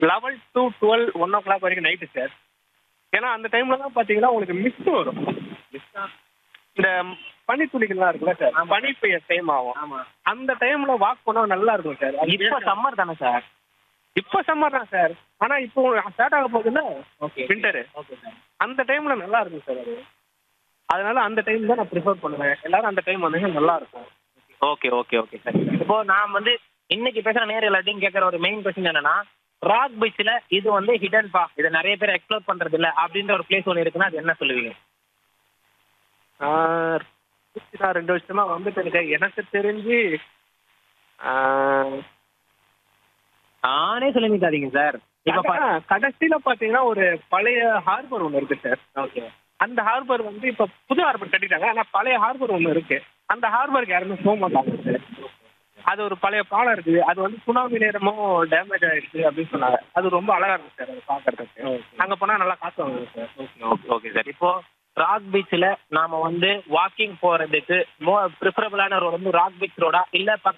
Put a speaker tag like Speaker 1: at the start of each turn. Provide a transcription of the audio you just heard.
Speaker 1: level to twelve one o'clock வரைக்கும் night sir ஏன்னா அந்த டைம்ல தான் பாத்தீங்கன்னா உங்களுக்கு மிஸ்ட் வரும் இந்த பனித்துளிகள்லாம் இருக்குல்ல சார் பனி பெய்ய டைம் ஆகும்
Speaker 2: ஆமா
Speaker 1: அந்த டைம்ல வாக் பண்ணா நல்லா இருக்கும் சார் அது
Speaker 2: இப்போ சம்மர் தானே சார்
Speaker 1: இப்போ சம்மர் தான் சார் ஆனா இப்போ ஸ்டார்ட் ஆக போகுதுல்ல
Speaker 2: ஓகே
Speaker 1: விண்டரு
Speaker 2: ஓகே சார்
Speaker 1: அந்த டைம்ல நல்லா இருக்கும் சார் அது அதனால அந்த டைம் தான் நான் ப்ரிஃபர் பண்ணுவேன் எல்லாரும் அந்த டைம் வந்தீங்கன்னா நல்லா இருக்கும்
Speaker 2: ஓகே ஓகே ஓகே சார் இப்போ நான் வந்து இன்னைக்கு பேசுற நேர் எல்லாத்தையும் கேட்குற ஒரு மெயின் கொஸ்டின் என்னன்னா ராக் பீச்சில் இது வந்து ஹிடன் பா இதை நிறைய பேர் எக்ஸ்ப்ளோர் பண்றது இல்ல அப்படின்ற ஒரு பிளேஸ் ஒன்று இருக்குன்னா அது என்ன சொல்லுவீங்க
Speaker 1: ஆஹ் நான் ரெண்டு வருஷமா வந்துட்டு இருக்கேன் எனக்கு தெரிஞ்சு ஆஹ்
Speaker 2: நானே சொல்லி நிக்காதீங்க சார் இப்போ பா-
Speaker 1: ஆஹ் கடைசியில பாத்தீங்கன்னா ஒரு பழைய ஹார்பர் ஒன்று இருக்கு சார்
Speaker 2: ஓகே
Speaker 1: அந்த ஹார்பர் வந்து இப்ப புது ஹார்பர் கட்டிட்டாங்க ஆனா பழைய ஹார்பர் ஒன்று இருக்கு அந்த ஹார்பருக்கு யாருமே போக மாட்டாங்க சார் அது ஒரு பழைய பாலம் இருக்குது அது வந்து சுனாமி நேரமும் டேமேஜ் ஆயிடுச்சு அப்படின்னு சொன்னாங்க அது ரொம்ப அழகா இருக்கு சார் அது பாக்குறதுக்கு அங்க போனா நல்லா காத்து வாங்குது சார்
Speaker 2: ஓகே ஓகே சார் இப்போ ராக் பீச்சில் நாம வந்து வாக்கிங் போறதுக்கு மோ ப்ரிஃபரபிளான ரோடு வந்து ராக் பீச் ரோடா இல்ல பக்கத்துல